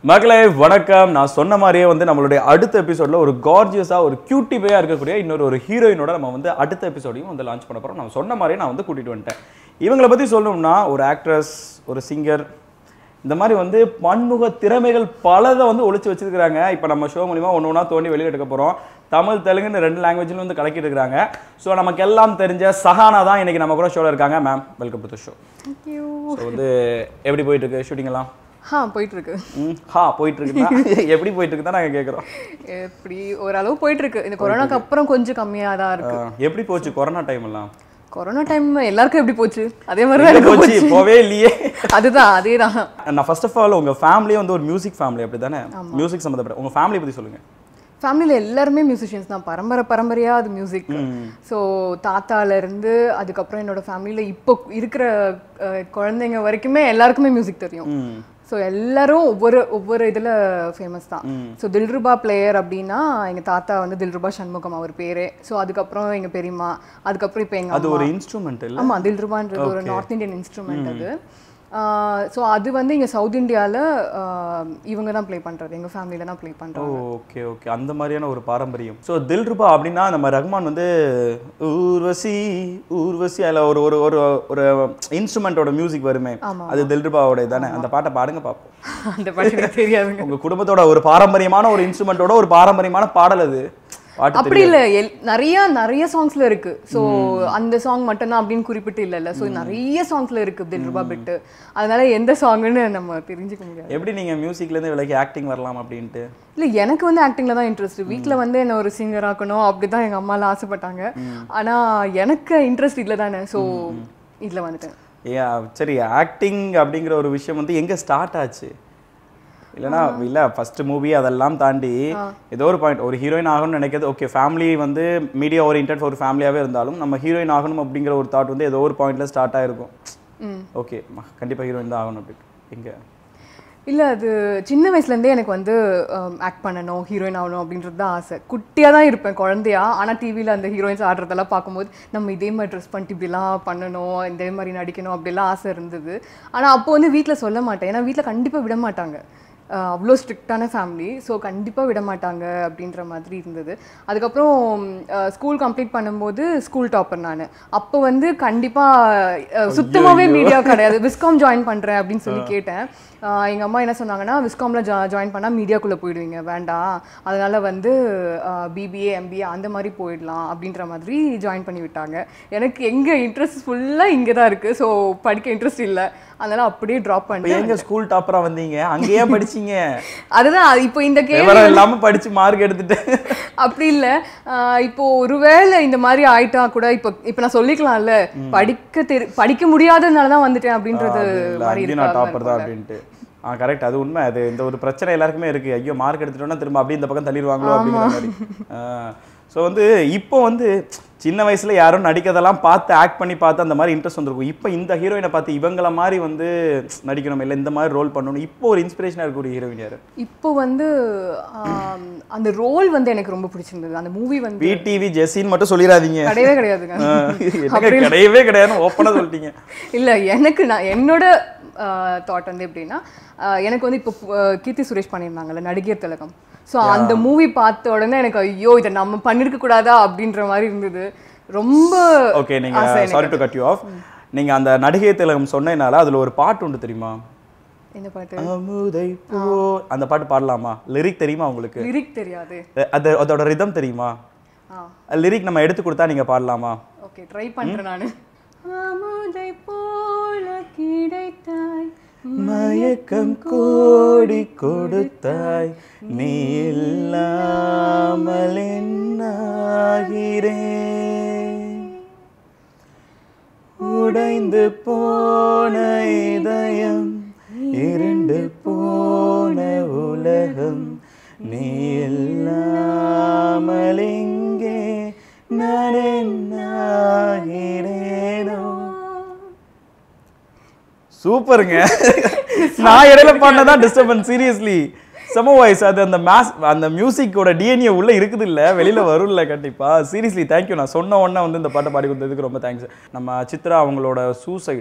மக்களே வணக்கம் நான் சொன்ன மாதிரியே வந்து நம்மளுடைய அடுத்த எபிசோட்ல ஒரு கார்ஜியஸாக ஒரு கியூட்டி பேயாக இருக்கக்கூடிய இன்னொரு ஒரு ஹீரோயினோட நம்ம வந்து அடுத்த எபிசோடையும் வந்து லான்ச் பண்ண போகிறோம் நான் சொன்ன மாதிரியே நான் வந்து கூட்டிகிட்டு வந்துட்டேன் இவங்களை பற்றி சொல்லணும்னா ஒரு ஆக்ட்ரஸ் ஒரு சிங்கர் இந்த மாதிரி வந்து பன்முக திறமைகள் பலதை வந்து ஒளிச்சு வச்சிருக்கிறாங்க இப்போ நம்ம ஷோ மூலிமா ஒன்று ஒன்றா தோண்டி வெளியே எடுக்க போகிறோம் தமிழ் தெலுங்குன்னு ரெண்டு லாங்குவேஜில் வந்து கலக்கிட்டு இருக்காங்க ஸோ நமக்கு எல்லாம் தெரிஞ்ச சஹானா தான் இன்னைக்கு நம்ம கூட ஷோவில் இருக்காங்க ma'am welcome to the show thank you so வந்து எப்படி போயிட்டு இருக்கு ஷூட்டிங் எல்லாம் ஆ போயிட்டு இருக்கு ம், ஹா போயிட்டு இருக்குன்னா எப்படி போயிட்டு இருக்கு தான் நாங்கள் கேட்குறோம் எப்படி ஓரளவு போயிட்டு இருக்கு இந்த கொரோனாக்கு அப்புறம் கொஞ்சம் கம்மியா தான் இருக்கு எப்படி போச்சு கொரோனா டைம் எல்லாம் கொரோனா டைம் எல்லாருக்கும் எப்படி போச்சு அதே மாதிரி தான் எங்க எனக்கு போச்சு போவே இல்லையே அதுதான் அதே தான் நான் ஃபர்ஸ்ட் ஆஃப் ஆல் உங்க ஃபேமிலியே வந்து ஒரு மியூசிக் ஃபேமிலி அப்படி தானே மியூசிக் சம்மந்தப்பட்ட உங்க ஃபேமிலி பத்தி சொல்லுங்க ஃபேமிலியில் எல்லாருமே மியூசிஷியன்ஸ் தான் பரம்பரை பரம்பரையா அது மியூசிக் ஸோ தாத்தால இருந்து அதுக்கப்புறம் என்னோட ஃபேமிலியில் இப்போ இருக்கிற அஹ், குழந்தைங்க வரைக்குமே எல்லாருக்குமே மியூசிக் தெரியும் ம் ஸோ எல்லாரும் ஒவ்வொரு ஒவ்வொரு இதில் ஃபேமஸ் தான் ஸோ தில்ருபா பிளேயர் அப்படின்னா எங்கள் தாத்தா வந்து தில்ருபா சண்முகம் அவர் பேரே ஸோ அதுக்கப்புறம் எங்கள் பெரியம்மா அதுக்கப்புறம் இப்போ எங்கள் அது ஒரு இன்ஸ்ட்ருமெண்ட் இல்ல ஆமாம் தில்ருபான்றது ஒரு நார்த் இந்தியன் இன்ஸ்ட்ருமெண்ட் அது ஸோ அது வந்து இங்கே சவுத் இந்தியாவில் இவங்க தான் ப்ளே பண்ணுறது எங்கள் ஃபேமிலியில் தான் ப்ளே பண்ணுறோம் ஓகே ஓகே அந்த மாதிரியான ஒரு பாரம்பரியம் ஸோ தில்ருபா அப்படின்னா நம்ம ரஹ்மான் வந்து ஊர்வசி ஊர்வசி அதில் ஒரு ஒரு ஒரு ஒரு இன்ஸ்ட்ருமெண்ட்டோட மியூசிக் வருமே அது தில்ருபாவோட தானே அந்த பாட்டை பாடுங்க பார்ப்போம் அந்த பாட்டு எனக்கு தெரியாதுங்க உங்க குடும்பத்தோட ஒரு பாரம்பரியமான ஒரு இன்ஸ்ட்ருமெண்ட்டோட ஒரு பாரம்பரியமான பாடல் அது பாட்டு அப்படி இல்ல எல் நிறைய நிறைய சாங்ஸ்ல இருக்கு ஸோ அந்த சாங் மட்டும்தான் அப்படின்னு குறிப்பிட்டு இல்லைல்ல ஸோ நிறைய சாங்ஸ்ல இருக்கு தில்ருபா பிட்டு அதனால எந்த சாங்னு நம்ம தெரிஞ்சுக்க முடியாது எப்படி நீங்க மியூசிக்ல இருந்து விலகி ஆக்டிங் வரலாம் அப்படின்ட்டு இல்ல எனக்கு வந்து ஆக்டிங்ல தான் இன்ட்ரெஸ்ட் வீட்ல வந்து என்ன ஒரு சிங்கர் ஆக்கணும் அப்படிதான் எங்க அம்மாலாம் ஆசைப்பட்டாங்க ஆனா எனக்கு இன்ட்ரெஸ்ட் இல்ல தானே ஸோ இதுல வந்துட்டேன் ஏ சரி ஆக்டிங் அப்படிங்கிற ஒரு விஷயம் வந்து எங்க ஸ்டார்ட் ஆச்சு இல்லைனா இல்ல ஃபர்ஸ்ட் மூவி அதெல்லாம் தாண்டி ஏதோ ஒரு பாயிண்ட் ஒரு ஹீரோயின் ஆகணும்னு நினைக்கிறது ஓகே ஃபேமிலி வந்து மீடியா ஓரியன்ட் ஒரு ஃபேமிலியாவே இருந்தாலும் நம்ம ஹீரோயின் ஆகணும் அப்படிங்கிற ஒரு தாட் வந்து ஏதோ ஒரு பாயிண்ட்ல ஸ்டார்ட் ஆயிருக்கும் ம். ஓகே கண்டிப்பா ஹீரோயின் தான் ஆகணும் அப்படின்னு எங்க இல்ல அது சின்ன வயசுல இருந்தே எனக்கு வந்து ஆக்ட் பண்ணணும் ஹீரோயின் ஆகணும் அப்படின்றது தான் ஆசை குட்டியா தான் இருப்பேன் குழந்தையா ஆனா டிவில அந்த ஹீரோயின்ஸ் ஆடுறதெல்லாம் பார்க்கும்போது நம்ம இதே மாதிரி ட்ரெஸ் பண்ணிட்டு இப்படிலாம் பண்ணணும் இதே மாதிரி நடிக்கணும் அப்படிலாம் ஆசை இருந்தது ஆனா அப்போ வந்து வீட்ல சொல்ல மாட்டேன் ஏன்னா வீட்ல கண்டிப்பா விட மாட்டாங்க அஹ் அவ்வளோ ஸ்ட்ரிக்டான ஃபேமிலி ஸோ கண்டிப்பாக விட மாட்டாங்க அப்படின்ற மாதிரி இருந்தது அதுக்கப்புறம் ஸ்கூல் கம்ப்ளீட் பண்ணும்போது ஸ்கூல் டாப்பர் நான் அப்போ வந்து கண்டிப்பாக சுத்தமாகவே மீடியா கிடையாது விஸ்காம் ஜாயின் பண்ணுறேன் அப்படின்னு சொல்லி கேட்டேன் எங்கள் அம்மா என்ன சொன்னாங்கன்னா விஸ்காமில் ஜா ஜாயின் பண்ணால் மீடியாக்குள்ளே போயிடுவீங்க வேண்டாம் அதனால் வந்து பிபிஏ எம்பிஏ அந்த மாதிரி போயிடலாம் அப்படின்ற மாதிரி ஜாயின் பண்ணி விட்டாங்க எனக்கு எங்கே இன்ட்ரெஸ்ட் ஃபுல்லாக இங்கே தான் இருக்குது ஸோ படிக்க இன்ட்ரெஸ்ட் இல்லை அதனால் அப்படியே ட்ராப் இப்போ பண்ணிட்டேன் எங்க ஸ்கூல் டாப்பரா வந்தீங்க அங்கேயே படிச்சீங்க அதுதான் அது இப்போ இந்த கேள்வி விவரம் இல்லாம படிச்சு மார்க் எடுத்துட்டு அப்படி இல்ல ஆஹ் இப்போ ஒருவேளை இந்த மாதிரி ஆயிட்டா கூட இப்போ இப்போ நான் சொல்லிக்கலாம்ல படிக்க தெரி படிக்க முடியாததுனால தான் வந்துட்டேன் அப்படின்றது இல்ல, மாதிரி அங்கேயும் நான் இருக்காம டாப்பர் தான் இருக்கும்ல. அப்படின்ட்டு ஆ கரெக்ட் அது உண்மை அது இந்த ஒரு பிரச்சனை எல்லாருக்குமே இருக்கு ஐயோ மார்க் எடுத்துட்டோம்னா திரும்ப அப்படியே இந்த பக்கம் தள்ளிடுவாங்களோ அப்படிங்கிற மாதிரி ஸோ வந்து இப்போ வந்து சின்ன வயசுல யாரும் நடிக்கிறதெல்லாம் பார்த்து ஆக்ட் பண்ணி பார்த்து அந்த மாதிரி இன்ட்ரெஸ்ட் வந்திருக்கும் இப்போ இந்த ஹீரோயினை பார்த்து இவங்கள மாதிரி வந்து நடிக்கணும் இல்லை இந்த மாதிரி ரோல் பண்ணணும் இப்போ ஒரு இன்ஸ்பிரேஷனாக இருக்கக்கூடிய ஹீரோயின் யாரு இப்போ வந்து ஆம், அந்த ரோல் வந்து எனக்கு ரொம்ப பிடிச்சிருந்தது அந்த மூவி வந்து விடிவி ஜெசின்னு மட்டும் சொல்லிடாதீங்க கிடையவே கிடையாதுங்க ஆ, என்னங்க கிடையவே கிடையாதுன்னு ஓப்பனாக சொல்லிட்டீங்க இல்ல எனக்கு நான் என்னோட தாட் வந்து எப்படின்னா ஆஹ் எனக்கு வந்து இப்போ ஆஹ் கீர்த்தி சுரேஷ் பண்ணியிருந்தாங்கல்ல நடிகர் திலகம் ஸோ அந்த மூவி பார்த்த உடனே எனக்கு ஐயோ இதை நம்ம பண்ணிருக்க கூடாதா அப்படின்ற மாதிரி இருந்தது ரொம்ப ஓகே நீங்க ஆசை எனக்கு. Sorry to cut you off நீங்க அந்த நடிகை திலகம் சொன்னதுனால அதுல ஒரு பாட்டு உண்டு தெரியுமா என்ன பாட்டு அமுதை போ அந்த பாட்டு பாடலாமா லிரிக் தெரியுமா உங்களுக்கு லிரிக் தெரியாது அ- அது அதோட ரிதம் தெரியுமா ஆ லிரிக் நம்ம எடுத்து கொடுத்தா நீங்க பாடலாமா ஓகே ட்ரை பண்றேன் நானு அமுதை போல கிடைத்தாய் மயக்கம் கோடி கொடுத்தாய் நீ இல்லாமல் என்னாகிறேன் உடைந்து போன இதயம் இருண்டு போன உலகம் நீ இல்லாமல் எங்கே நான் என்னாகிறேனோ சூப்பருங்க நான் இடையில பண்ணதான் டிஸ்டர்பன்ஸ் சீரியஸ்லி செம வாய்ஸ் அது அந்த மேஸ் அந்த மியூசிக்கோட டிஎன்ஏ உள்ள இருக்குது இல்ல வெளியில வரும்ல கண்டிப்பா சீரியஸ்லி தேங்க்யூ நான் சொன்ன உடனே வந்து இந்த பாட்டை பாடி கொடுத்ததுக்கு ரொம்ப தேங்க்ஸ் நம்ம சித்ரா அவங்களோட சூசைட்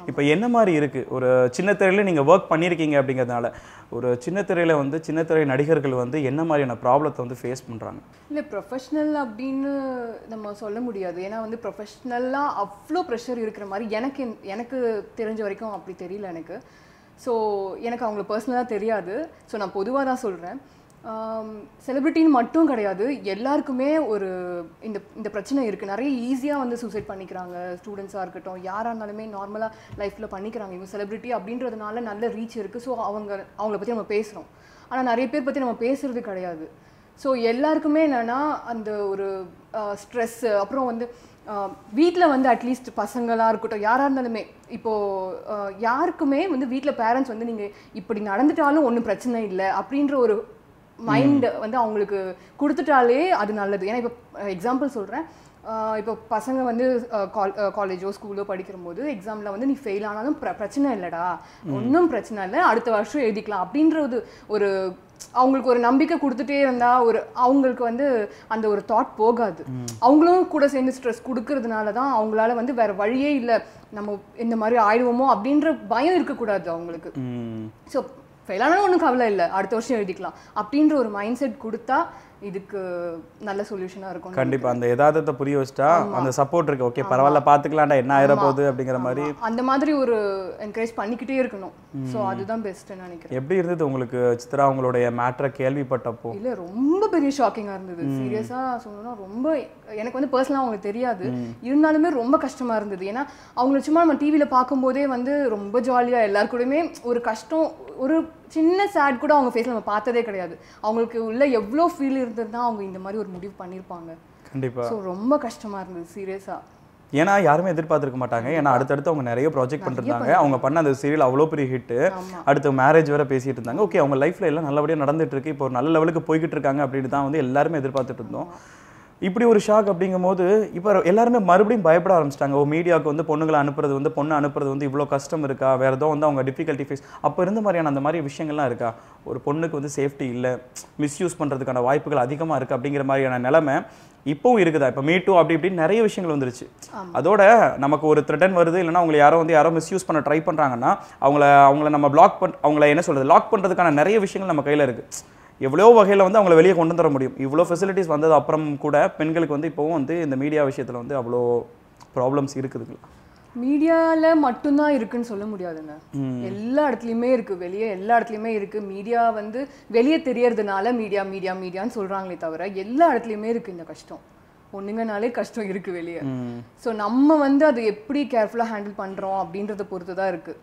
இப்போ என்ன மாதிரி இருக்கு ஒரு சின்ன திரையில நீங்க ஒர்க் பண்ணியிருக்கீங்க அப்படிங்கிறதுனால ஒரு சின்ன திரையில வந்து சின்ன திரை நடிகர்கள் வந்து என்ன மாதிரியான ப்ராப்ளத்தை வந்து ஃபேஸ் பண்றாங்க இல்லை ப்ரொஃபஷ்னல் அப்படின்னு நம்ம சொல்ல முடியாது ஏன்னா வந்து ப்ரொஃபஷ்னலாக அவ்வளோ ப்ரெஷர் இருக்கிற மாதிரி எனக்கு இந்த- எனக்கு தெரிஞ்ச வரைக்கும் அப்படி தெரியல எனக்கு ஸோ எனக்கு அவங்கள பர்சனலாக தெரியாது ஸோ நான் பொதுவாக தான் சொல்கிறேன் செலிப்ரிட்டின்னு மட்டும் கிடையாது எல்லாருக்குமே ஒரு இந்த இந்த பிரச்சனை இருக்குது நிறைய ஈஸியாக வந்து சூசைட் பண்ணிக்கிறாங்க ஸ்டூடெண்ட்ஸாக இருக்கட்டும் யாராக இருந்தாலுமே நார்மலாக லைஃப்பில் பண்ணிக்கிறாங்க இவங்க செலிப்ரிட்டி அப்படின்றதுனால நல்ல ரீச் இருக்குது ஸோ அவங்க அவங்கள பற்றி நம்ம பேசுகிறோம் ஆனால் நிறைய பேர் பற்றி நம்ம பேசுறது கிடையாது ஸோ எல்லாருக்குமே என்னன்னா அந்த ஒரு ஸ்ட்ரெஸ்ஸு அப்புறம் வந்து வீட்டில் வந்து அட்லீஸ்ட் பசங்களாக இருக்கட்டும் யாராக இருந்தாலுமே இப்போது யாருக்குமே வந்து வீட்டில் பேரண்ட்ஸ் வந்து நீங்கள் இப்படி நடந்துட்டாலும் ஒன்றும் பிரச்சனை இல்லை அப்படின்ற ஒரு மைண்ட் வந்து அவங்களுக்கு கொடுத்துட்டாலே அது நல்லது ஏன்னா இப்போ எக்ஸாம்பிள் சொல்கிறேன் இப்போ பசங்க வந்து காலேஜோ ஸ்கூலோ படிக்கிறபோது எக்ஸாமில் வந்து நீ ஃபெயில் ஆனாலும் பிர- பிரச்சனை இல்லைடா ஒன்றும் பிரச்சனை இல்லை அடுத்த வருஷம் எழுதிக்கலாம் அப்படின்றது ஒரு அவங்களுக்கு ஒரு நம்பிக்கை கொடுத்துட்டே இருந்தா ஒரு அவங்களுக்கு வந்து அந்த ஒரு தாட் போகாது அவங்களும் கூட சேர்ந்து ஸ்ட்ரெஸ் கொடுக்கறதுனால தான் அவங்களால வந்து வேற வழியே இல்லை நம்ம இந்த மாதிரி ஆயிடுவோமோ அப்படின்ற பயம் இருக்கக்கூடாது அவங்களுக்கு ம் ஸோ ஃபெயில் ஆனாலும் ஒன்றும் கவலை இல்லை அடுத்த வருஷம் எழுதிக்கலாம் அப்படின்ற ஒரு மைண்ட் செட் கொடுத்தா இதுக்கு நல்ல சொல்யூஷனாக இருக்கும் கண்டிப்பா அந்த யதார்த்தத்தை புரிய வச்சுட்டா அந்த சப்போர்ட் இருக்கு ஓகே பரவாயில்ல பாத்துக்கலாம்டா என்ன ஆயிர போகுது அப்படிங்கிற மாதிரி அந்த மாதிரி ஒரு என்கரேஜ் பண்ணிக்கிட்டே இருக்கணும் ஸோ அதுதான் பெஸ்ட்டுன்னு நினைக்கிறேன் எப்படி இருந்தது உங்களுக்கு சித்ரா உங்களுடைய மேட்ரை கேள்விப்பட்டப்போ இல்ல ரொம்ப பெரிய ஷாக்கிங்கா இருந்தது சீரியஸா சொல்லணும்னா ரொம்ப எனக்கு வந்து பர்சனலாக அவங்களுக்கு தெரியாது இருந்தாலுமே ரொம்ப கஷ்டமா இருந்தது ஏன்னா அவங்கள சும்மா நம்ம டிவியில பார்க்கும்போதே வந்து ரொம்ப ஜாலியா எல்லார் கூடயுமே ஒரு கஷ்டம் ஒரு சின்ன சேட் கூட அவங்க ஃபேஸ்ல நம்ம பார்த்ததே கிடையாது அவங்களுக்கு உள்ள எவ்வளோ ஃபீல் இருந்ததுன்னா அவங்க இந்த மாதிரி ஒரு முடிவு பண்ணியிருப்பாங்க கண்டிப்பா ஸோ ரொம்ப கஷ்டமா இருந்தது சீரியஸா ஏன்னா யாருமே எதிர்பார்த்திருக்க மாட்டாங்க ஏன்னா அடுத்தடுத்து அவங்க நிறைய ப்ராஜெக்ட் பண்ணிருந்தாங்க அவங்க பண்ண அந்த சீரியல் அவ்வளோ பெரிய ஹிட் அடுத்து மேரேஜ் வேற பேசிட்டு இருந்தாங்க ஓகே அவங்க லைஃப்ல எல்லாம் நல்லபடியா நடந்துட்டு இருக்கு இப்போ ஒரு நல்ல லெவலுக்கு போய்கிட்டு இருக்காங்க அப்படின்னு தான் வந்து எல்லாருமே எதிர்பார்த்துட்டு இருந்தோம் இப்படி ஒரு ஷாக் அப்படிங்கும்போது இப்போ எல்லாருமே மறுபடியும் பயப்பட ஆரம்பிச்சிட்டாங்க ஓ மீடியாவுக்கு வந்து பொண்ணுங்களை அனுப்புறது வந்து பொண்ணு அனுப்புறது வந்து இவ்வளோ கஷ்டம் இருக்கா வேற ஏதோ வந்து அவங்க டிஃபிகல்ட்டி ஃபேஸ் அப்போ இருந்த மாதிரியான அந்த மாதிரி விஷயங்கள்லாம் இருக்கா ஒரு பொண்ணுக்கு வந்து சேஃப்டி இல்லை மிஸ்யூஸ் பண்ணுறதுக்கான வாய்ப்புகள் அதிகமாக இருக்குது அப்படிங்கிற மாதிரியான நிலைமை இப்போவும் இருக்குதா இப்போ மீ டூ அப்படி இப்படின்னு நிறைய விஷயங்கள் வந்துருச்சு அதோட நமக்கு ஒரு த்ரெட்டன் வருது இல்லைன்னா அவங்களை யாரோ வந்து யாரோ மிஸ்யூஸ் பண்ண ட்ரை பண்ணுறாங்கன்னா அவங்கள அவங்கள நம்ம பிளாக் பண் அவங்கள என்ன சொல்றது லாக் பண்ணுறதுக்கான நிறைய விஷயங்கள் நம்ம கையில் இருக்கு எவ்வளோ வகையில் வந்து அவங்கள வெளியே கொண்டு வர முடியும் இவ்வளோ ஃபெசிலிட்டிஸ் வந்தது அப்புறம் கூட பெண்களுக்கு வந்து இப்போவும் வந்து இந்த மீடியா விஷயத்தில் வந்து அவ்வளோ ப்ராப்ளம்ஸ் இருக்குதுங்களா மீடியால மட்டும்தான் இருக்குன்னு சொல்ல முடியாதுங்க எல்லா இடத்துலையுமே இருக்கு வெளியே எல்லா இடத்துலையுமே இருக்கு மீடியா வந்து வெளியே தெரியறதுனால மீடியா மீடியா மீடியான்னு சொல்றாங்களே தவிர எல்லா இடத்துலையுமே இருக்கு இந்த கஷ்டம் பொண்ணுங்கனாலே கஷ்டம் இருக்கு வெளியே ஸோ நம்ம வந்து அதை எப்படி கேர்ஃபுல்லாக ஹேண்டில் பண்றோம் அப்படின்றத பொறுத்து தான் இருக்கு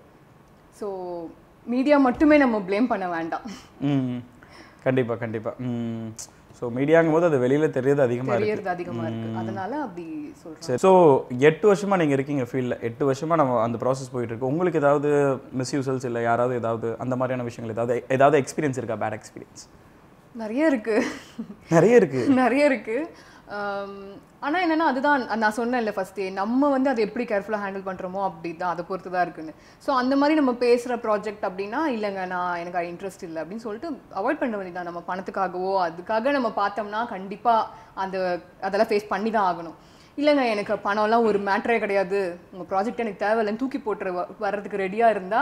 ஸோ மீடியா மட்டுமே நம்ம ப்ளேம் பண்ண வேண்டாம் ம் கண்டிப்பாக கண்டிப்பாக ம் ஸோ மீடியாங்கும் போது அது வெளியில் தெரியறது அதிகமாக இருக்கு தெரியறது அதிகமா இருக்கு அதனால அப்படி சொல்றேன் சரி ஸோ எட்டு வருஷமா நீங்க இருக்கீங்க ஃபீல்டில் எட்டு வருஷமா நம்ம அந்த ப்ராசஸ் போயிட்டு இருக்கு உங்களுக்கு ஏதாவது மிஸ்யூசல்ஸ் இல்லை யாராவது ஏதாவது அந்த மாதிரியான விஷயங்கள் ஏதாவது ஏதாவது எக்ஸ்பீரியன்ஸ் இருக்கா பேட் எக்ஸ்பீரியன்ஸ் நிறைய இருக்கு நிறைய இருக்கு நிறைய இருக்கு ஆம், ஆனா என்னன்னா அதுதான் நான் சொன்னேன்ல ஃபர்ஸ்டே நம்ம வந்து அதை எப்படி கேர்ஃபுல்லாக ஹேண்டில் பண்றோமோ அப்படி தான் அதை பொறுத்து தான் இருக்குன்னு ஸோ அந்த மாதிரி நம்ம பேசுற ப்ராஜெக்ட் அப்படின்னா இல்லைங்க நான் எனக்கு இன்ட்ரெஸ்ட் இல்லை அப்படின்னு சொல்லிட்டு அவாய்ட் பண்ண வேண்டியதான் நம்ம பணத்துக்காகவோ அதுக்காக நம்ம பார்த்தோம்னா கண்டிப்பா அந்த அதெல்லாம் ஃபேஸ் பண்ணி தான் ஆகணும் இல்லைங்க எனக்கு பணம்லாம் ஒரு மேட்டரே கிடையாது உங்க ப்ராஜெக்ட் எனக்கு தேவையில்லைன்னு தூக்கி போட்டுற வ- வர்றதுக்கு ரெடியா இருந்தா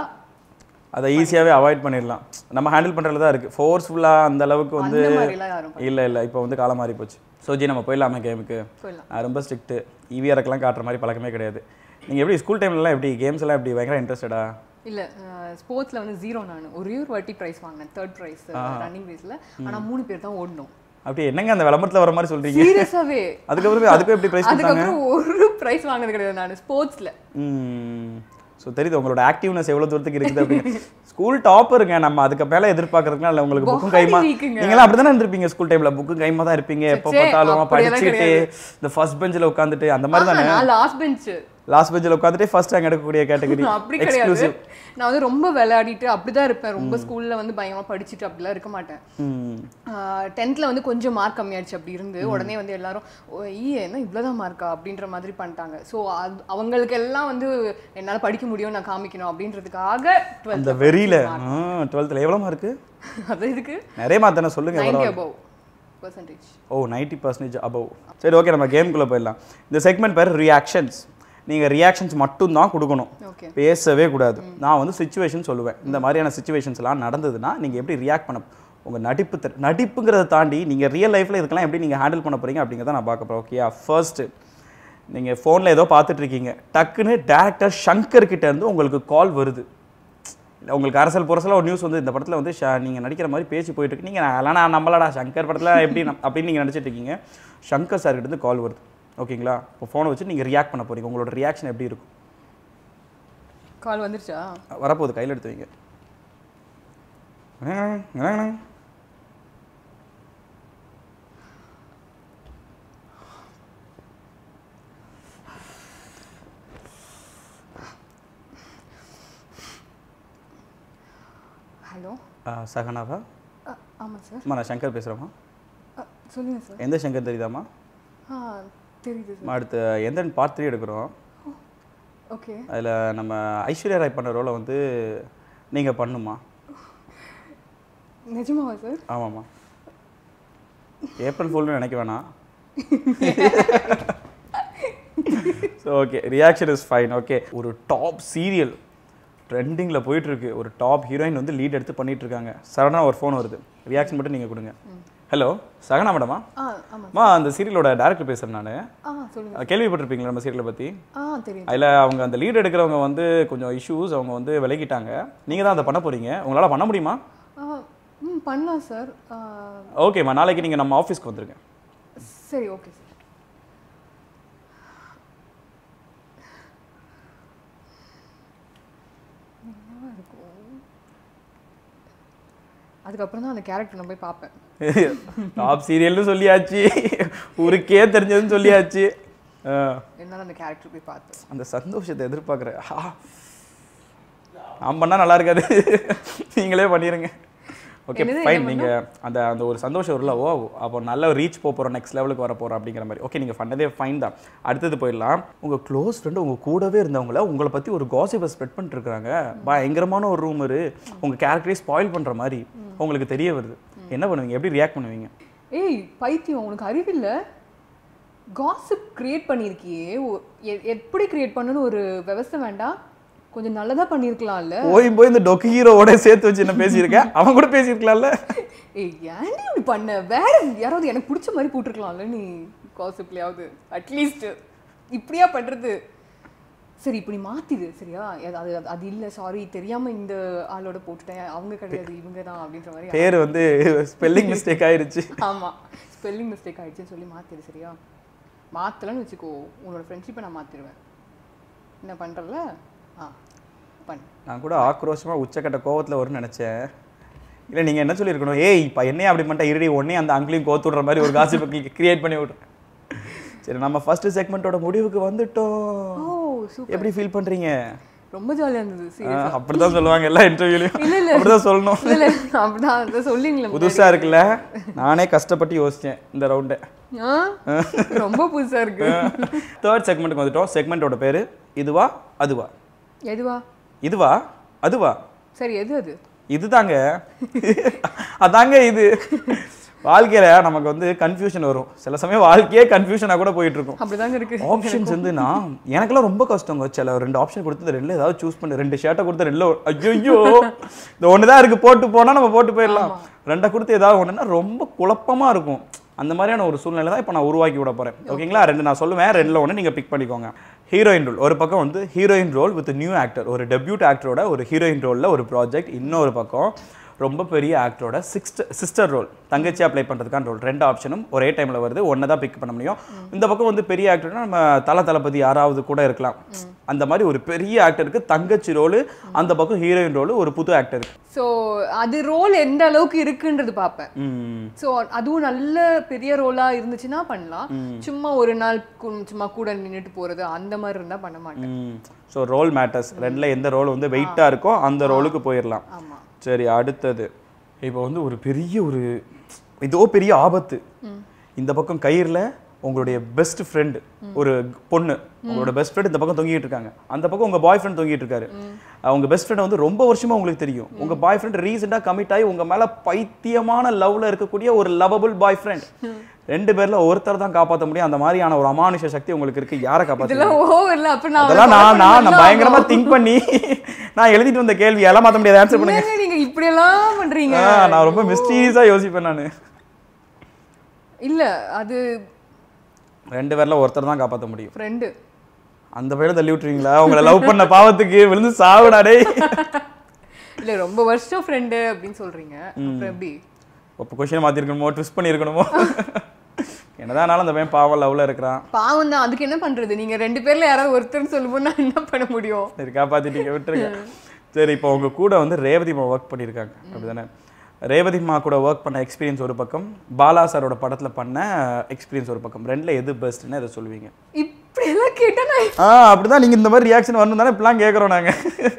அதை ஈஸியாவே அவாய்ட் பண்ணிடலாம் நம்ம ஹேண்டில் பண்றதுல தான் இருக்கு ஃபோர்ஸ்ஃபுல்லாக அந்த அளவுக்கு வந்து அந்த மாதிரிலாம் யாரும் இல்ல இல்ல இப்போ வந்து காலம் மாறி போச்சு சோஜி நம்ம போயிடலாமே கேமுக்கு சொல்லலாம் நான் ரொம்ப ஸ்ட்ரிக்ட்டு ஈவிஆருக்கெல்லாம் காட்டுற மாதிரி பழக்கமே கிடையாது நீங்க எப்படி ஸ்கூல் டைம்லலாம் எப்படி கேம்ஸ் எல்லாம் எப்படி பயங்கர இன்ட்ரெஸ்டடா இல்ல ஸ்போர்ட்ஸ்ல வந்து ஜீரோ நான் ஒரே ஒரு வாட்டி ப்ரைஸ் வாங்கினேன் தேர்ட் ப்ரைஸ் ரன்னிங் ரேஸ்ல ஆனா மூணு பேர் தான் ஓடணும் அப்படி என்னங்க அந்த விளம்பரத்துல வர மாதிரி சொல்றீங்க சீரியஸாவே அதுக்கப்புறம் அதுக்கும் எப்படி ப்ரைஸ் கொடுத்தாங்க அதுக்கப்புறம் ஒரு ப்ரைஸ் வாங்கினது கிடையாது நான் ஸ்போர்ட்ஸ்ல ஸோ தெரியுது உங்களோட ஆக்டிவ்னஸ் எவ்வளவு தூரத்துக்கு இருக்குது அப்படின்னு ஸ்கூல் டாப்பருங்க நம்ம அதுக்கு மேல எதிர்பார்க்கறதுக்குலாம் இல்லை உங்களுக்கு புக்கும் Body கைமா weakங்க. நீங்களாம் அப்படி தானே இருந்திருப்பீங்க ஸ்கூல் டைம்ல புக்கும் கைமா தான் இருப்பீங்க எப்போ சே, பார்த்தாலும் அப்படியெல்லாம் படிச்சுட்டு இந்த ஃபர்ஸ்ட் பெஞ்சில் உட்காந்துட்டு அந்த மாதிரி தானே நான் லாஸ்ட் பெஞ்ச் லாஸ்ட் பெஞ்சில் உட்காந்துட்டு ஃபர்ஸ்ட் ரேங்க் எடுக்கக்கூடிய கேட்டகரி அப்படி கிடையாது எக்ஸ்க்ளூசிவ் நான் வந்து ரொம்ப விளையாடிட்டு அப்படிதான் இருப்பேன் ரொம்ப ஸ்கூல்ல வந்து பயங்கரமா படிச்சுட்டு அப்படிலாம் இருக்க மாட்டேன் டென்த்ல வந்து கொஞ்சம் மார்க் கம்மியாயிடுச்சு அப்படி இருந்து உடனே வந்து எல்லாரும் "ஓ, ஈ என்ன இவ்வளவுதான் மார்க்கா அப்படின்ற மாதிரி பண்ணிட்டாங்க ஸோ அவங்களுக்கு எல்லாம் வந்து என்னால படிக்க முடியும் நான் காமிக்கணும் அப்படின்றதுக்காக அந்த டுவெல்த் வெறியில டுவெல்த்தில் எவ்வளோ மார்க்கு அது இதுக்கு நிறைய மார்க் தானே சொல்லுங்க எவ்வளோ ninety above percentage oh ninety percentage above சரி ஓகே நம்ம கேம்குள்ளே போயிடலாம் இந்த செக்மெண்ட் பேர் ரியாக்ஷன்ஸ் நீங்கள் ரியாக்ஷன்ஸ் மட்டும்தான் கொடுக்கணும் ஓகே பேசவே கூடாது நான் வந்து சுச்சுவேஷன் சொல்லுவேன் இந்த மாதிரியான சுச்சுவேஷன்ஸ்லாம் நடந்ததுன்னா நீங்கள் எப்படி ரியாக்ட் பண்ண உங்கள் நடிப்பு திற- நடிப்புங்கிறத தாண்டி நீங்கள் ரியல் லைஃப்பில் இதுக்கெல்லாம் எப்படி நீங்கள் ஹேண்டில் பண்ண போகிறீங்க அப்படிங்கிறத நான் பார்க்க போகிறேன் ஓகேயா ஃபர்ஸ்ட்டு நீங்கள் ஃபோனில் ஏதோ பார்த்துட்டு இருக்கீங்க டக்குன்னு டேரக்டர் ஷங்கர் கிட்ட இருந்து உங்களுக்கு கால் வருது இல்ல, உங்களுக்கு அரசல் புரசல ஒரு நியூஸ் வந்து இந்த படத்தில் வந்து ஷ- நீங்க நடிக்கிற மாதிரி பேச்சு போயிட்டு இருக்கு நீங்கள் அதெல்லாம் நான் நம்பலடா சங்கர் படத்தில் எப்படி நம்- அப்படின்னு நீங்கள் நினச்சிட்டு இருக்கீங்க சங்கர் சார் கிட்ட இருந்து கால் வருது ஓகேங்களா இப்போ ஃபோனை வச்சு நீங்கள் ரியாக்ட் பண்ண போறீங்க உங்களோட ரியாக்ஷன் எப்படி இருக்கும் கால் வந்துருச்சா வரப்போகுது கையில் எடுத்து வைங்க ஹலோ ஆ, சகனாவா ஆமாம் சார் அம்மா நான் சங்கர் பேசுகிறேம்மா சொல்லுங்கள் சார் எந்த சங்கர் தெரியுதாம்மா ஆ தெரியுது சார் அம்மா, அடுத்து எந்த பார்ட் த்ரீ எடுக்கிறோம் ஓகே அதில் நம்ம ஐஸ்வர்யா ராய் பண்ண ரோலை வந்து நீங்கள் பண்ணுமா நிஜமாவா சார் ஆமாம்மா ஏப்ரல் ஃபுல்னு நினைக்க வேணாம் so okay reaction is fine okay ஒரு டாப் சீரியல் ட்ரெண்டிங்கில் போயிட்டு இருக்கு ஒரு டாப் ஹீரோயின் வந்து லீட் எடுத்து பண்ணிட்டு இருக்காங்க சடனாக ஒரு ஃபோன் வருது ரியாக்ஷன் மட்டும் நீங்கள் கொடுங்க ஹலோ சகனா மேடமா ஆ ஆமாம் அம்மா அந்த சீரியலோட டேரக்டர் பேசுகிறேன் நான் ஆ சொல்லுங்கள் கேள்விப்பட்டிருப்பீங்களா நம்ம சீரியலை பற்றி ஆ தெரியும் அதில் அவங்க அந்த லீட் எடுக்கிறவங்க வந்து கொஞ்சம் இஷ்யூஸ் அவங்க வந்து விலகிட்டாங்க நீங்கள் தான் அதை பண்ண போகிறீங்க உங்களால் பண்ண முடியுமா ஆ ம் பண்ணலாம் சார் ஆ, ஓகேம்மா நாளைக்கு நீங்கள் நம்ம ஆஃபீஸ்க்கு வந்துருங்க சரி ஓகே சார் என்னவா இருக்கும் அதுக்கப்புறம் தான் அந்த கேரக்டர் நான் போய் பார்ப்பேன் டாப் சீரியல்னு சொல்லியாச்சு ஊருக்கே தெரிஞ்சதுன்னு சொல்லியாச்சு ஆ, என்னால் அந்த கேரக்டர் போய் பார்த்தேன் அந்த சந்தோஷத்தை எதிர்பார்க்குறேன் நான் பண்ணால் நல்லா இருக்காது நீங்களே பண்ணிடுங்க ஓகே என்னது, ஃபைன் என்ன நீங்கள் அந்த அந்த ஒரு சந்தோஷம் வரும்ல ஓ அப்போ நல்ல ரீச் போக போகிறோம் நெக்ஸ்ட் லெவலுக்கு வர போகிறோம் அப்படிங்கிற மாதிரி ஓகே நீங்கள் பண்ணதே ஃபைன் தான் அடுத்தது போயிடலாம் உங்கள் க்ளோஸ் ஃப்ரெண்டு உங்கள் கூடவே இருந்தவங்கள உங்களை பற்றி ஒரு காசிப்பை ஸ்ப்ரெட் பண்ணிட்டு இருக்காங்க பயங்கரமான ஒரு ரூமரு உங்கள் கேரக்டரே ஸ்பாயில் பண்ணுற மாதிரி உங்களுக்கு தெரிய வருது என்ன பண்ணுவீங்க எப்படி ரியாக்ட் பண்ணுவீங்க ஏய் பைத்தியம் உனக்கு அறிவில்ல காசிப் கிரியேட் பண்ணியிருக்கியே ஒ- எ- எப்படி கிரியேட் பண்ணணும்னு ஒரு விவசாயம் வேண்டாம் கொஞ்சம் நல்லதா பண்ணியிருக்கலாம்ல போய் போய் இந்த டொக்கு ஹீரோவோட சேர்த்து வச்சு என்ன பேசியிருக்கேன் அவன் கூட பேசியிருக்கலாம்ல ஏய் ஏன்டி இப்படி பண்ண வேற யாராவது எனக்கு பிடிச்ச மாதிரி போட்டிருக்கலாம்ல நீ காசிப்லயாவது அட்லீஸ்ட் இப்படியா பண்றது சரி இப்படி மாத்திடு சரியா அது- அது அது இல்லை சாரி தெரியாம இந்த ஆளோட போட்டுட்டேன் அவங்க கிடையாது இவங்க தான் அப்படின்ற மாதிரி பேர் வந்து ஸ்பெல்லிங் மிஸ்டேக் ஆயிருச்சு ஆமா ஸ்பெல்லிங் மிஸ்டேக் ஆயிடுச்சுன்னு சொல்லி மாத்திடு சரியா மாத்தலன்னு வச்சுக்கோ உன்னோட ஃப்ரெண்ட்ஷிப்பை நான் மாத்திடுவேன் என்ன பண்றல ஆ பண்ணு நான் கூட ஆக்ரோஷமா உச்சக்கட்ட கோவத்துல வரும்னு நினைச்சேன் இல்லை நீங்க என்ன சொல்லியிருக்கணும் ஏய் இப்போ என்னையே அப்படி பண்ணிட்டா இருடி உடனே அந்த அங்கிளையும் கோத்து விடுற மாதிரி ஒரு காசிப்பு கிரியேட் பண்ணி விட்றேன் சரி நம்ம ஃபர்ஸ்ட் செக்மெண்ட்டோட முடிவுக்கு வந்துட்டோம் ஓ சூப்பர் எப்படி ஃபீல் பண்றீங்க ரொம்ப ஜாலியா இருந்தது சரி ஆ, அப்படிதான் சொல்லுவாங்க எல்லா இன்டர்வியூலையும் இல்ல, இல்ல. அப்படிதான் சொல்லணும் இல்ல இல்ல அப்படிதான் அதை சொல்லிங்களே புதுசா இருக்குல்ல நானே கஷ்டப்பட்டு யோசிச்சேன் இந்த ரவுண்டை ஆ ரொம்ப புதுசா இருக்கு தேர்ட் செக்மெண்ட்டுக்கு வந்துட்டோம் செக்மெண்ட்டோட பேரு இதுவா அதுவா எதுவா இதுவா அதுவா சரி எது அது இதுதாங்க அதாங்க இது வாழ்க்கையில நமக்கு வந்து கன்ஃபியூஷன் வரும் சில சமயம் வாழ்க்கையே கன்ஃபியூஷனாக கூட போயிட்டு இருக்கும் அப்படிதாங்க இருக்கு ஆப்ஷன்ஸ் வந்து நான் எனக்கெல்லாம் ரொம்ப கஷ்டங்க சில ரெண்டு ஆப்ஷன் கொடுத்து ரெண்டுல ஏதாவது சூஸ் பண்ணு ரெண்டு ஷர்ட்டை கொடுத்து ரெண்டுல ஐயோ இந்த ஒன்று தான் இருக்கு போட்டு போனா நம்ம போட்டு போயிடலாம் ரெண்டை கொடுத்து ஏதாவது ஒன்றுனா ரொம்ப குழப்பமா இருக்கும் அந்த மாதிரியான ஒரு சூழ்நிலை தான் இப்போ நான் உருவாக்கி விட போறேன் ஓகேங்களா ரெண்டு நான் சொல்லுவேன் ரெண்டுல ஒன்று நீங்க பிக் பண்ணிக்கோங்க ஹீரோயின் ரோல் ஒரு பக்கம் வந்து heroine role with new actor ஒரு டெபியூட் ஆக்டரோட ஒரு ஹீரோயின் ரோல்ல ஒரு ப்ராஜெக்ட் இன்னொரு பக்கம் ரொம்ப பெரிய ஆக்டரோட சிக்ஸ்ட் சிஸ்டர் ரோல் தங்கச்சி அப்ளை பண்ணுறதுக்கான ரோல் ரெண்டு ஆப்ஷனும் ஒரே டைமில் வருது ஒன்றை தான் பிக் பண்ண முடியும் இந்த பக்கம் வந்து பெரிய ஆக்டர்னா நம்ம தல தளபதி யாராவது கூட இருக்கலாம் அந்த மாதிரி ஒரு பெரிய ஆக்டருக்கு தங்கச்சி ரோலு அந்த பக்கம் ஹீரோயின் ரோலு ஒரு புது ஆக்டருக்கு சோ அது ரோல் எந்த அளவுக்கு இருக்குன்றது பார்ப்பேன் ம் சோ அதுவும் நல்ல பெரிய ரோலா இருந்துச்சுன்னா பண்ணலாம் சும்மா ஒரு நாள் கு- சும்மா கூட நின்னுட்டு போறது அந்த மாதிரி இருந்தா பண்ண மாட்டேன் ஸோ ரோல் மேட்டர்ஸ் ரெண்டில் எந்த ரோல் வந்து வெயிட்டாக இருக்கோ அந்த ரோலுக்கு போயிடலாம் ஆமா சரி அடுத்தது இப்போ வந்து ஒரு பெரிய ஒரு ஏதோ பெரிய ஆபத்து இந்த பக்கம் கயிறில் உங்களுடைய பெஸ்ட் ஃப்ரெண்ட் ஒரு பொண்ணு உங்களோட பெஸ்ட் ஃப்ரெண்ட் இந்த பக்கம் தொங்கிட்டு இருக்காங்க அந்த பக்கம் உங்க பாய் ஃப்ரெண்ட் தொங்கிட்டு இருக்காரு அவங்க பெஸ்ட் ஃப்ரெண்ட் வந்து ரொம்ப வருஷமா உங்களுக்கு தெரியும் உங்க பாய் ஃப்ரெண்ட் ரீசெண்டா கமிட் ஆகி உங்க மேல பைத்தியமான லவ்ல இருக்கக்கூடிய ஒரு லவபிள் பாய் ஃப்ரெண்ட் ரெண்டு பேர்ல ஒருத்தர் தான் காப்பாத்த முடியும் அந்த மாதிரியான ஒரு அமானுஷ சக்தி உங்களுக்கு இருக்கு யாரை காப்பாத்த இதெல்லாம் ஓவர்ல அப்ப நான் அதெல்லாம் அவரை நான் நான் கொலை நான் பயங்கரமா பண்ணலாம். திங்க் பண்ணி நான் எழுதிட்டு வந்த கேள்வி எல்லாம் மாத்த முடியாது ஆன்சர் பண்ணுங்க என்னங்க நீங்க இப்படி எல்லாம் பண்றீங்க ஆ, நான் ரொம்ப மிஸ்டீரியஸா யோசிப்பேன் நான் இல்ல அது ரெண்டு பேர்ல ஒருத்தர் தான் காப்பாத்த முடியும் ஃப்ரெண்டு அந்த பையனை தள்ளி விட்டுறீங்களா உங்களை லவ் பண்ண பாவத்துக்கு விழுந்து சாவுடா டேய் இல்ல ரொம்ப வருஷம் ஃப்ரெண்டு அப்படின்னு சொல்றீங்க அப்புறம் எப்படி இப்போ கொஷின் மாத்திருக்கணுமோ ட்விஸ்ட் பண்ணியிருக்கணுமோ என்னதான் அந்த பையன் பாவம் லவ்ல இருக்கிறான் பாவம் தான் அதுக்கு என்ன பண்றது நீங்க ரெண்டு பேர்ல யாராவது ஒருத்தர்னு சொல்லும்போது நான் என்ன பண்ண முடியும் சரி காப்பாத்திட்டீங்க விட்டுருங்க சரி இப்போ உங்க கூட வந்து ரேவதிமா ஒர்க் பண்ணியிருக்காங்க அப்படிதானே ரேவதிமா கூட ஒர்க் பண்ண எக்ஸ்பீரியன்ஸ் ஒரு பக்கம் பாலா சாரோட படத்துல பண்ண எக்ஸ்பீரியன்ஸ் ஒரு பக்கம் ரெண்டுல எது பெஸ்ட்னு அதை சொல்லுவீங்க இப்படி எல்லாம் கேட்டா நான் ஆ அப்படிதான் நீங்க இந்த மாதிரி ரியாக்ஷன் வரணும் தானே இப்படிலாம் கேட்குறோம் நாங்க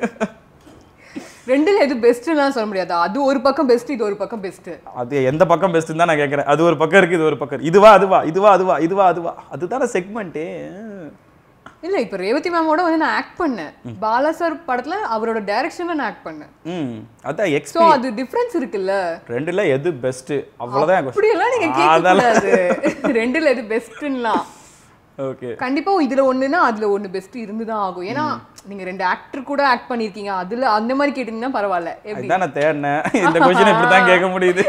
ரெண்டுல எது பெஸ்ட்லாம் சொல்ல முடியாது அது ஒரு பக்கம் பெஸ்ட் இது ஒரு பக்கம் பெஸ்ட் அது எந்த பக்கம் பெஸ்ட்னு தான் நான் கேட்குறேன் அது ஒரு பக்கம் இருக்கு இது ஒரு பக்கம் இருக்கு. இதுவா அதுவா இதுவா அதுவா இதுவா அதுவா அதுதானே செக்மெண்ட்டே இல்ல இப்ப ரேவதி மேமோட வந்து நான் ஆக்ட் பண்ணேன் பாலா சார் படத்துல அவரோட டைரக்ஷன்ல நான் ஆக்ட் பண்ணேன் ம் அதான் எக்ஸ் சோ அது டிஃபரன்ஸ் இருக்குல்ல ரெண்டுல எது பெஸ்ட் அவ்வளவுதான் question. அப்படி எல்லாம் நீங்க கேட்க கூடாது ரெண்டுல எது பெஸ்ட்லாம் ஓகே கண்டிப்பா இதுல ஒண்ணுனா அதுல ஒண்ணு பெஸ்ட் இருந்துதான் ஆகும் ஏன்னா நீங்க ரெண்டு ஆக்டர் கூட ஆக்ட் பண்ணிருக்கீங்க அதுல அந்த மாதிரி கேட்டீங்கன்னா பரவாயில்ல எப்படி அதுதான் நான் தேடினேன் இந்த கொஸ்டின் இப்படி தான் கேட்க முடியுது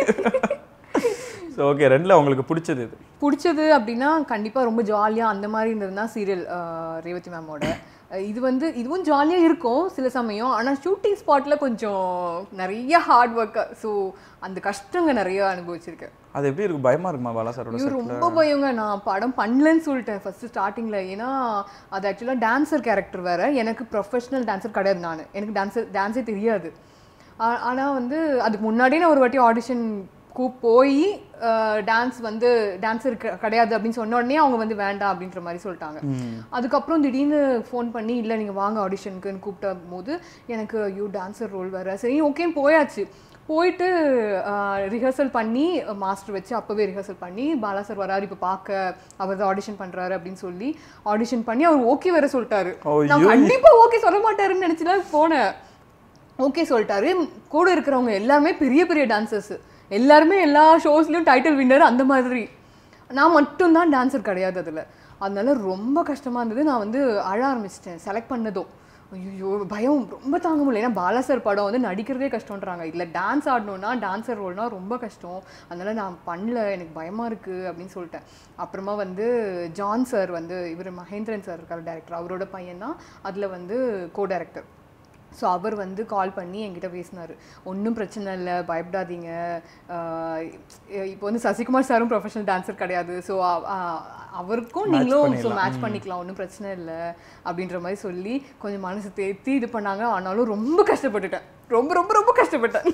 ஸோ ஓகே ரெண்டுல உங்களுக்கு பிடிச்சது இது பிடிச்சது அப்படின்னா கண்டிப்பா ரொம்ப ஜாலியா அந்த மாதிரி இருந்ததுன்னா சீரியல் ரேவதி மேமோட அஹ் இது வந்து இதுவும் ஜாலியா இருக்கும் சில சமயம் ஆனா ஷூட்டிங் ஸ்பாட்ல கொஞ்சம் நிறைய ஹார்ட் ஒர்க் ஸோ அந்த கஷ்டங்க நிறைய அனுபவிச்சிருக்கேன் அது எப்படி இருக்கு பயமா இருக்குமா பாலா சாரோட ஐயோ ரொம்ப பயங்க நான் படம் பண்ணலன்னு சொல்லிட்டேன் ஃபர்ஸ்ட் ஸ்டார்டிங்ல ஏன்னா அது ஆக்சுவலாக டான்சர் கேரக்டர் வேற எனக்கு ப்ரொஃபஷனல் டான்சர் கிடையாது நான் எனக்கு டான்ஸர் டான்ஸே தெரியாது ஆ- ஆனா வந்து அதுக்கு முன்னாடியே நான் ஒரு வாட்டி ஆடிஷன் கூ போய் டான்ஸ் வந்து டான்ஸர் கிடையாது அப்படின்னு சொன்ன உடனே அவங்க வந்து வேண்டாம் அப்படின்ற மாதிரி சொல்லிட்டாங்க அதுக்கப்புறம் திடீர்னு ஃபோன் பண்ணி இல்லை நீங்கள் வாங்க ஆடிஷனுக்குன்னு கூப்பிட்ட போது எனக்கு ஐயோ டான்சர் ரோல் வேற சரி ஓகேன்னு போயாச்சு போயிட்டு ரிஹர்சல் பண்ணி மாஸ்டர் வச்சு அப்போவே ரிஹர்சல் பண்ணி பாலா சார் வராரு இப்போ பார்க்க அவர் தான் ஆடிஷன் பண்ணுறாரு அப்படின்னு சொல்லி ஆடிஷன் பண்ணி அவர் ஓகே வேற சொல்லிட்டாரு நான் கண்டிப்பாக ஓகே சொல்ல மாட்டாருன்னு நினச்சிலாம் போனேன் ஓகே சொல்லிட்டாரு கூட இருக்கிறவங்க எல்லாருமே பெரிய பெரிய டான்சர்ஸ் எல்லாருமே எல்லா ஷோஸ்லயும் டைட்டில் வின்னர் அந்த மாதிரி நான் மட்டும்தான் டான்சர் கிடையாது அதில் அதனால ரொம்ப கஷ்டமா இருந்தது நான் வந்து அழ ஆரம்பிச்சிட்டேன் செலக்ட் பண்ணதும் ஐயோ பயம் ரொம்ப தாங்க முடியல ஏன்னா பாலா சார் படம் வந்து நடிக்கிறதே கஷ்டம்ன்றாங்க இதில் டான்ஸ் ஆடணும்னா டான்சர் ரோல்னா ரொம்ப கஷ்டம் அதனால நான் பண்ணல எனக்கு பயமா இருக்கு அப்படின்னு சொல்லிட்டேன் அப்புறமா வந்து ஜான் சார் வந்து இவர் மகேந்திரன் சார் இருக்கார் டேரக்டர் அவரோட பையன் தான் அதில் வந்து கோ டைரக்டர் ஸோ அவர் வந்து கால் பண்ணி என்கிட்ட பேசினார் ஒன்றும் பிரச்சனை இல்லை பயப்படாதீங்க ஆஹ் இப்போ வந்து சசிகுமார் சாரும் ப்ரொஃபஷனல் டான்சர் கிடையாது ஸோ அவருக்கும் நீங்களும் ஸோ மேட்ச் பண்ணிக்கலாம் ஒன்றும் பிரச்சனை இல்லை அப்படின்ற மாதிரி சொல்லி கொஞ்சம் மனசு தேத்தி இது பண்ணாங்க ஆனாலும் ரொம்ப கஷ்டப்பட்டுட்டேன் ரொம்ப ரொம்ப ரொம்ப கஷ்டப்பட்டேன்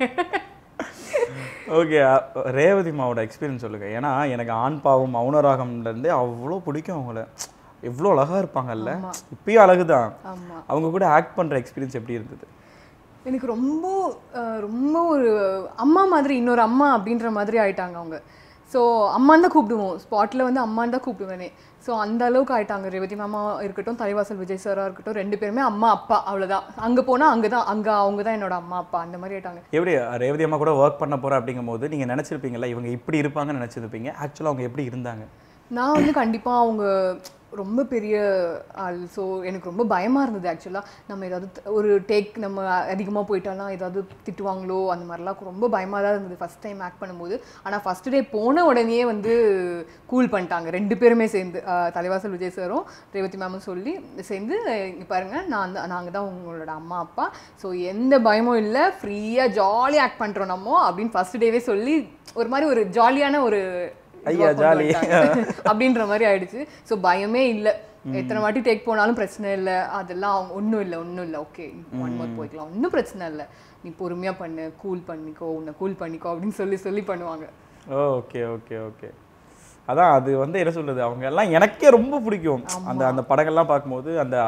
ஓகே ரேவதி மாவோட எக்ஸ்பீரியன்ஸ் சொல்லுங்க ஏன்னா எனக்கு ஆண் பாவம் மௌனராகம்ல இருந்து அவ்வளோ பிடிக்கும் அவங்கள எவ்வளோ அழகா இருப்பாங்கல்ல இப்பயும் அழகுதான் ஆமா அவங்க கூட ஆக்ட் பண்ற எக்ஸ்பீரியன்ஸ் எப்படி இருந்தது எனக்கு ரொம்ப அஹ், ரொம்ப ஒரு அம்மா மாதிரி இன்னொரு அம்மா அப்படின்ற மாதிரி ஆயிட்டாங்க அவங்க ஸோ அம்மான்னு தான் கூப்பிடுவோம் ஸ்பாட்டில் வந்து அம்மான்னு தான் கூப்பிடுவேனே ஸோ அந்த அளவுக்கு ஆயிட்டாங்க ரேவதி மாமா இருக்கட்டும் தலைவாசல் விஜய் சாரா இருக்கட்டும் ரெண்டு பேருமே அம்மா அப்பா அவ்வளோதான் அங்கே போனால் அங்கே தான் அங்கே அவங்க தான் என்னோட அம்மா அப்பா அந்த மாதிரி ஆயிட்டாங்க எப்படி ரேவதி அம்மா கூட ஒர்க் பண்ண போறேன் அப்படிங்கும் போது நீங்க நினைச்சிருப்பீங்கல்ல இவங்க இப்படி இருப்பாங்கன்னு நினைச்சிருப்பீங்க ஆக்சுவலாக அவங்க எப்படி இருந்தாங்க நான் வந்து கண்டிப்பாக அவங்க ரொம்ப பெரிய ஆள் ஸோ எனக்கு ரொம்ப பயமாக இருந்தது ஆக்சுவலாக நம்ம ஏதாவது த- ஒரு டேக் நம்ம அதிகமாக போயிட்டாலாம் ஏதாவது திட்டுவாங்களோ அந்த மாதிரிலாம் ரொம்ப பயமாக தான் இருந்தது ஃபஸ்ட் டைம் ஆக்ட் பண்ணும்போது ஆனால் ஃபஸ்ட் டே போன உடனே வந்து கூல் பண்ணிட்டாங்க ரெண்டு பேருமே சேர்ந்து ஆஹ் தலைவாசல் விஜய் சாரும் ரேவதி மேமும் சொல்லி சேர்ந்து இங்கே பாருங்கள் நான் தான் நாங்கள் தான் உங்களோட அம்மா அப்பா ஸோ எந்த பயமும் இல்லை ஃப்ரீயாக ஜாலியாக ஆக்ட் பண்ணுறோம் நம்ம அப்படின்னு ஃபஸ்ட் டேவே சொல்லி ஒரு மாதிரி ஒரு ஜாலியான ஒரு ஐயா, இதுவா கொண்டு jolly. வந்துட்டாங்க. அப்படின்ற மாதிரி ஆயிடுச்சு ஸோ பயமே இல்லை எத்தனை வாட்டி டேக் போனாலும் பிரச்சனை இல்லை அதெல்லாம் அவங்க ஒன்றும் இல்லை ஒன்றும் இல்லை ஓகே ஒன் மந்த் போய்க்கலாம் ஒன்றும் பிரச்சனை இல்லை நீ பொறுமையாக பண்ணு கூல் பண்ணிக்கோ உன்னை கூல் பண்ணிக்கோ அப்படின்னு சொல்லி சொல்லி பண்ணுவாங்க ஓகே ஓகே ஓகே அதான் அது வந்து என்ன சொல்றது அவங்க எல்லாம் எனக்கே ரொம்ப பிடிக்கும் அந்த அந்த படங்கள்லாம் பார்க்கும்போது அந்த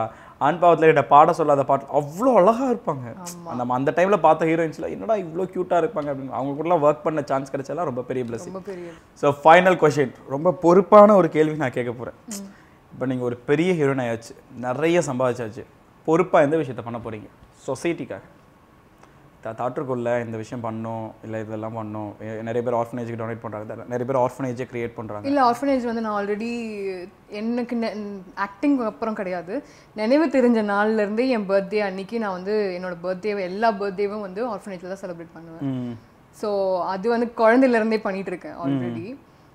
ஆண் பாவத்தில் கிட்ட பாட சொல்லாத பாட்டு அவ்வளோ அழகா இருப்பாங்க நம்ம அந்த டைம்ல பார்த்த ஹீரோயின்ஸ்ல என்னடா இவ்வளோ க்யூட்டா இருப்பாங்க அப்படின்னு அவங்க கூடலாம் ஒர்க் பண்ண சான்ஸ் கிடைச்சாலாம் ரொம்ப பெரிய பிளஸிங் ரொம்ப பெரிய ஸோ ஃபைனல் கொஷின் ரொம்ப பொறுப்பான ஒரு கேள்வி நான் கேட்க போறேன் இப்போ நீங்க ஒரு பெரிய ஹீரோயின் ஆயாச்சு நிறைய சம்பாதிச்சாச்சு பொறுப்பா எந்த விஷயத்த பண்ண போறீங்க சொசைட்டிக்காக தாட்டுக்குள்ள இந்த விஷயம் பண்ணணும் இல்லை இதெல்லாம் பண்ணணும் எ- நிறைய பேர் ஆர்ஃபனேஜுக்கு டொனேட் பண்றாங்க நிறைய பேர் ஆர்ஃபனேஜை கிரியேட் பண்றாங்க இல்ல ஆர்ஃபனேஜ் வந்து நான் ஆல்ரெடி எனக்கு ஆக்டிங் அப்புறம் கிடையாது நினைவு தெரிஞ்ச நாள்ல இருந்தே என் பர்த்டே அன்னைக்கு நான் வந்து என்னோட பர்த்டேவை எல்லா பர்த்டேவும் வந்து ஆர்ஃபனேஜ்ல தான் செலிப்ரேட் பண்ணுவேன் ம் ஸோ அது வந்து குழந்தையில இருந்தே பண்ணிட்டு இருக்கேன் ஆல்ரெடி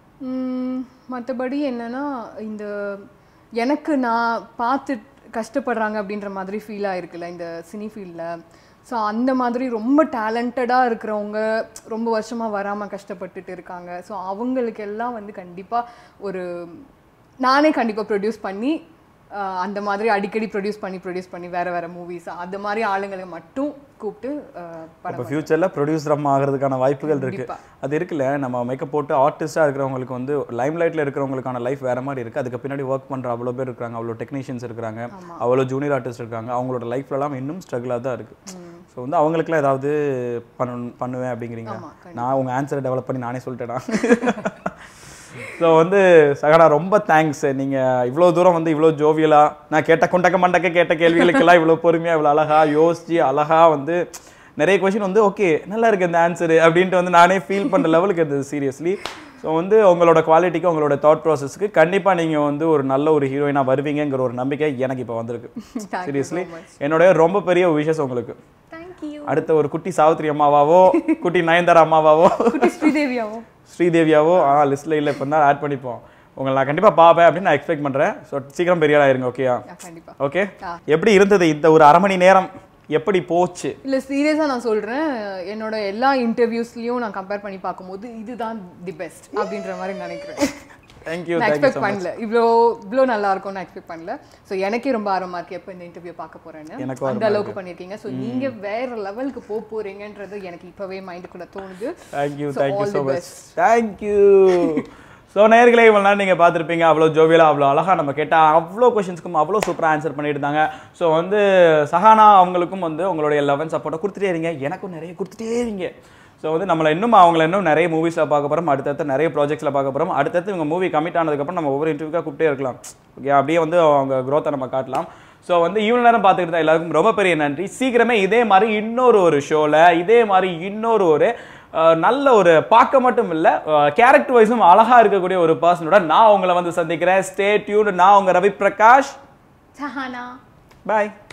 மற்றபடி என்னன்னா இந்த எனக்கு நான் பார்த்து கஷ்டப்படுறாங்க அப்படின்ற மாதிரி ஃபீல் ஆயிருக்குல்ல இந்த சினி ஃபீல்டில் ஸோ அந்த மாதிரி ரொம்ப டேலண்டடாக இருக்கிறவங்க ரொம்ப வருஷமாக வராமல் கஷ்டப்பட்டுட்டு இருக்காங்க ஸோ அவங்களுக்கு எல்லாம் வந்து கண்டிப்பாக ஒரு நானே கண்டிப்பாக ப்ரொடியூஸ் பண்ணி ஆஹ் அந்த மாதிரி அடிக்கடி ப்ரொடியூஸ் பண்ணி ப்ரொடியூஸ் பண்ணி வேற வேற மூவிஸ் அந்த மாதிரி ஆளுங்களை மட்டும் கூப்பிட்டு ஆஹ் படம் இப்போ ஃபியூச்சரில் ப்ரொடியூசர் அம்மா ஆகிறதுக்கான வாய்ப்புகள் இருக்கு கண்டிப்பா. அது இருக்குல்ல நம்ம மேக்கப் போட்டு ஆர்டிஸ்டாக இருக்கிறவங்களுக்கு வந்து லைம் லைட்டில் இருக்கிறவங்களுக்கான லைஃப் வேற மாதிரி இருக்கு அதுக்கு பின்னாடி ஒர்க் பண்ற அவ்வளோ பேர் இருக்காங்க அவ்வளோ டெக்னீஷியன்ஸ் இருக்காங்க அவ்வளோ ஜூனியர் ஆர்டிஸ்ட் இருக்காங்க அவங்களோட லைஃப்லலாம் இன்னும் ஸ்ட்ரகிளாக தான் இருக்கு ஸோ வந்து அவங்களுக்குலாம் ஏதாவது பண்ண பண்ணுவேன் அப்படிங்கிறீங்க ஆமா, நான் உங்க ஆன்சரை டெவலப் பண்ணி நானே சொல்லிட்டேனா ஸோ வந்து சகடா ரொம்ப தேங்க்ஸ் நீங்க இவ்வளோ தூரம் வந்து இவ்வளோ ஜோவியலா நான் கேட்ட குண்டக்க மண்டக்க கேட்ட கேள்விகளுக்கெல்லாம் இவ்வளோ பொறுமையா இவ்வளோ அழகா யோசிச்சு அழகா வந்து நிறைய கொஷின் வந்து ஓகே நல்லா இருக்கு இந்த ஆன்சரு அப்படின்ட்டு வந்து நானே ஃபீல் பண்ற லெவலுக்கு இருந்தது சீரியஸ்லி ஸோ வந்து உங்களோட குவாலிட்டிக்கு உங்களோட தாட் ப்ராசஸ்க்கு கண்டிப்பா நீங்க வந்து ஒரு நல்ல ஒரு ஹீரோயினா வருவீங்கங்கிற ஒரு நம்பிக்கை எனக்கு இப்போ வந்திருக்கு Thank you seriously so much. என்னோட ரொம்ப பெரிய விஷஸ் உங்களுக்கு தேங்க்யூ அடுத்த ஒரு குட்டி சாவித்ரி அம்மாவாவோ குட்டி நயன்தாரா அம்மாவாவோ குட்டி ஸ்ரீதேவியாவும் ஸ்ரீதேவியாவோ ஆ லிஸ்ட்ல இல்லை இப்போ தான் ஆட் பண்ணிப்போம் உங்களை நான் கண்டிப்பா பார்ப்பேன் அப்படின்னு நான் எக்ஸ்பெக்ட் பண்றேன் ஸோ சீக்கிரம் பெரிய ஆயிருங்க ஓகேயா ஆ, கண்டிப்பா ஓகே ஆ. எப்படி இருந்தது இந்த ஒரு அரை மணி நேரம் எப்படி போச்சு இல்ல சீரியஸா நான் சொல்றேன் என்னோட எல்லா இன்டர்வியூஸ்லயும் நான் கம்பேர் பண்ணி பார்க்கும்போது இதுதான் தி பெஸ்ட் அப்படின்ற மாதிரி நினைக்கிறேன் தேங்க்யூ நான் தேங்க்யூ எக்ஸ்பெக்ட் பண்ணல இவ்வளோ இவ்வளோ நல்லா இருக்கும் நான் எக்ஸ்பெக்ட் பண்ணல ஸோ எனக்கே ரொம்ப ஆர்வமா இருக்கு எப்போ இந்த இன்டர்வியூ பார்க்க போறேன்னு எனக்கும் அந்த அளவுக்கு பண்ணியிருக்கீங்க ஸோ நீங்க வேற லெவலுக்கு போக போறீங்கன்றது எனக்கு இப்பவே மைண்டுக்குள்ள தோணுது thank you So, thank you all so the much best. Thank you so நேர்களே இவ்வளோ நேரம் நீங்கள் பார்த்துருப்பீங்க அவ்வளோ ஜோவியலாக அவ்வளோ அழகாக நம்ம கேட்டால் அவ்வளோ கொஷின்ஸ்க்கும் அவ்வளோ சூப்பராக ஆன்சர் பண்ணிட்டு இருந்தாங்க ஸோ வந்து சஹானா அவங்களுக்கும் வந்து உங்களுடைய லெவன் சப்போர்ட்டை கொடுத்துட்டே இருங்க எனக்கும் நிறைய கொடுத்துட்டே இருங்க ஸோ வந்து நம்மளை இன்னும் அவங்கள இன்னும் நிறைய மூவிஸில் பார்க்க போகிறோம் அடுத்தடுத்து நிறைய ப்ராஜெக்ட்ஸில் பார்க்க போகிறோம் அடுத்தடுத்து இவங்க மூவி கமிட் ஆனதுக்கப்புறம் நம்ம ஒவ்வொரு இன்டர்வியூக்காக கூப்பிட்டே இருக்கலாம் ஓகே அப்படியே வந்து அவங்க க்ரோத்தை நம்ம காட்டலாம் ஸோ வந்து இவ்வளோ நேரம் பார்த்துக்கிட்டு தான் எல்லாருக்கும் ரொம்ப பெரிய நன்றி சீக்கிரமே இதே மாதிரி இன்னொரு ஒரு ஷோவில் இதே மாதிரி இன்னொரு ஒரு அஹ், நல்ல ஒரு பார்க்க மட்டும் இல்லை கேரக்டர் வைஸும் அழகாக இருக்கக்கூடிய ஒரு பர்சனோட நான் உங்களை வந்து சந்திக்கிறேன் ஸ்டே டியூன் நான் உங்கள் ரவி பிரகாஷ் சஹானா பாய்